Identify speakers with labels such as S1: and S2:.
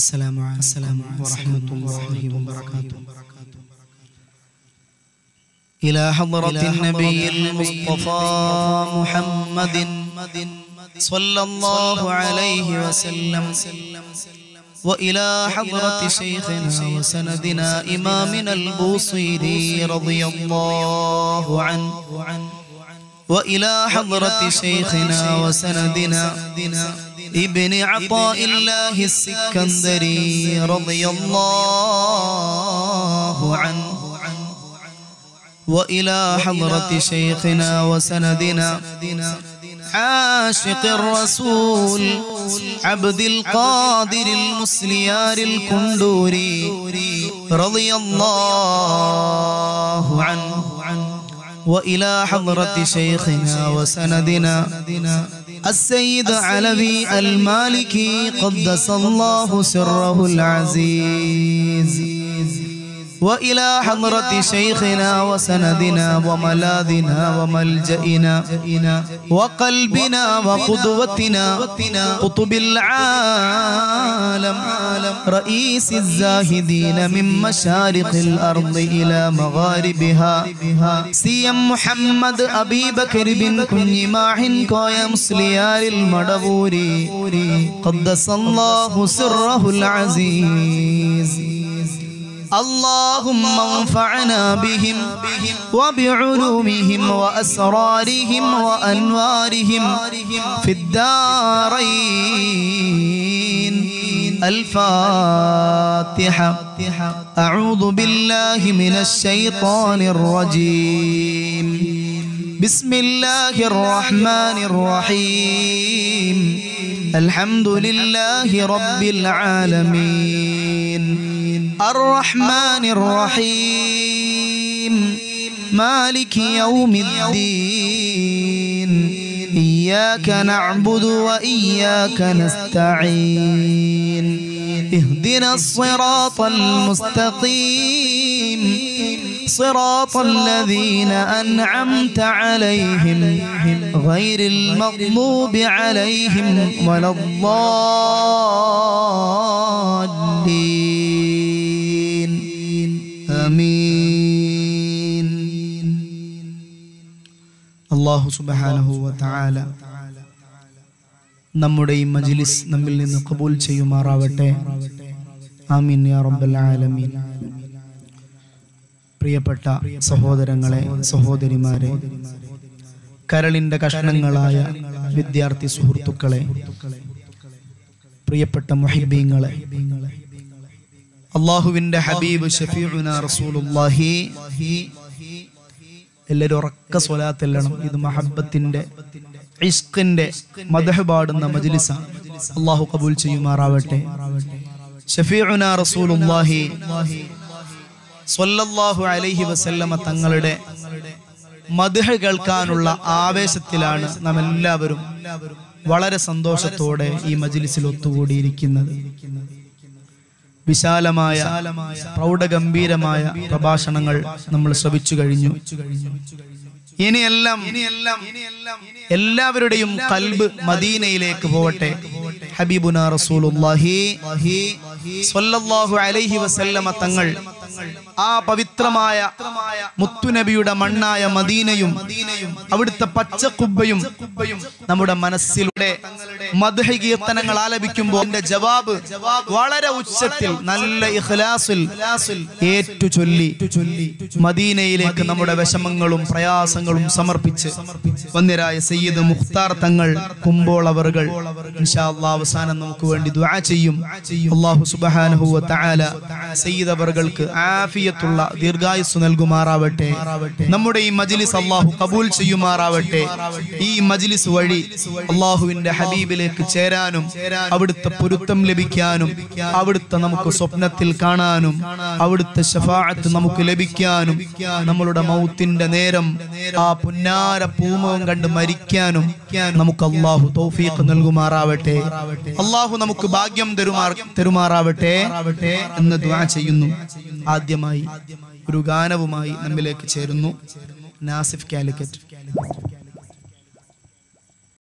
S1: السلام عليكم ورحمة الله وبركاته إلى حضرة النبي المصطفى محمد صلى الله عليه وسلم وإلى حضرة شيخنا وسندنا إمامنا البوصيري رضي الله عنه وإلى حضرة شيخنا وسندنا ابن عطاء الله السكندري رضي الله عنه وإلى حضرة شيخنا وسندنا عاشق الرسول عبد القادر المسليار الكندوري رضي الله عنه وإلى حضرة شيخنا وسندنا السيد علوي المالكي قدس الله سره العزيز وإلى حضرة شيخنا وسندنا وملاذنا وملجئنا وقلبنا وقدوتنا قطب العالم رئيس الزاهدين من مشارق الأرض إلى مغاربها سيم محمد أبي بكر بن كنيماح كويا مسليار المدبوري قدس الله سره العزيز اللهم انفعنا بهم وبعلومهم وأسرارهم وأنوارهم في الدارين الفاتحة أعوذ بالله من الشيطان الرجيم بسم الله الرحمن الرحيم الحمد لله رب العالمين الرحمن الرحيم مالك يوم الدين إياك نعبد وإياك نستعين اهدنا الصراط المستقيم صراط الذين أنعمت عليهم غير المغضوب عليهم ولا الضالين آمين അള്ളാഹു സുബഹാനഹു വതആല നമ്മുടെ ഈ മജ്ലിസ് നമ്മിൽ നിന്ന് കബൂൽ ചെയ്യുമാറാവട്ടെ ആമീൻ യാ റബ്ബൽ ആലമീൻ പ്രിയപ്പെട്ട സഹോദരങ്ങളെ സഹോദരിമാരെ കരളിന്റെ കഷ്ണങ്ങളായ വിദ്യാർത്ഥി സുഹൃത്തുക്കളെ പ്രിയപ്പെട്ട മുഹിബീങ്ങളെ അള്ളാഹുവിന്റെ ഹബീബ് ഷഫീഉന റസൂലുള്ളാഹി എല്ലാവരും ഉറക്ക സ്വലാത്തെല്ലണം ഇത് മഹബത്തിന്റെ ഇഷ്കിന്റെ മദഹ് പാടുന്ന മജ്ലിസ അള്ളാഹു കബൂൽ ചെയ്യുമാറാവട്ടെ ഷഫീഉന റസൂലുള്ളാഹി സ്വല്ലല്ലാഹു അലൈഹി വസല്ലമ തങ്ങളുടെ മദ്ഹ് കേൾക്കാനുള്ള ആവേശത്തിലാണ് നാം എല്ലാവരും വളരെ സന്തോഷത്തോടെ ഈ മജ്ലിസിൽ ഒത്തുകൂടിയിരിക്കുന്നത് വിശാലമായ പ്രൗഢഗംഭീരമായ പ്രഭാഷണങ്ങൾ നമ്മൾ ശ്രവിച്ചു കഴിഞ്ഞു ഇനിയെല്ലാം എല്ലാവരുടെയും കൽബ് മദീനയിലേക്ക് പോവട്ടെ ഹബീബുന റസൂലുള്ളാഹി സ്വല്ലല്ലാഹു അലൈഹി വസല്ലമ തങ്ങൾ ആ പവിത്രമായ മുത്തുനബിയുടെ മണ്ണായ മദീനയും അവിടുത്തെ പച്ചക്കുബ്ബയും നമ്മുടെ മനസ്സിലൂടെ മദ്ഹ കീർത്തനങ്ങൾ ആലപിക്കുമ്പോൾ എന്റെ ജവാബ് വളരെ ഉച്ചത്തിൽ നല്ല ഇഖ്ലാസിൽ ഏറ്റു ചൊല്ലി മദീനയിലേക്ക് നമ്മുടെ വിഷമങ്ങളും പ്രയാസങ്ങളും സമർപ്പിച്ച് വന്യരായ സയ്യിദ് മുഖ്താർ തങ്ങൾ കുമ്പോൾ അവറുകൾ അവസാനം നമുക്ക് വേണ്ടി ദുആ ചെയ്യും അള്ളാഹു സുബ്ഹാനഹു വ തആല സയ്യിദ് അവറുകൾക്ക് ആഫിയത്തുള്ള ദീർഘായുസ് നൽകുമാറാവട്ടെ നമ്മുടെ ഈ മജ്ലിസ് അള്ളാഹു കബൂൽ ചെയ്യുമാറാവട്ടെ ഈ മജ്ലിസ് വഴി അള്ളാഹുവിന്റെ ഹബീബിലേക്ക് ചേരാനും അവിടുത്തെ പൊരുത്തം ലഭിക്കാനും അവിടുത്തെ നമുക്ക് സ്വപ്നത്തിൽ കാണാനും അവിടുത്തെ ഷഫാഅത്ത് നമുക്ക് ലഭിക്കാനും നമ്മളുടെ മൗത്തിന്റെ നേരം ആ പുന്നാര പൂമുഖം കണ്ട് മരിക്കാനും നമുക്ക് അള്ളാഹു തൗഫീഖ് നൽകുമാറാവട്ടെ അള്ളാഹു നമുക്ക് ഭാഗ്യം തരുമാർ തരുമാറാവട്ടെ എന്ന് ദ്വാ ചെയ്യുന്നു ആദ്യമായി ഒരു ഗാനവുമായി നമ്മിലേക്ക് ചേരുന്നു നാസിഫ് കാലിക്കറ്റ്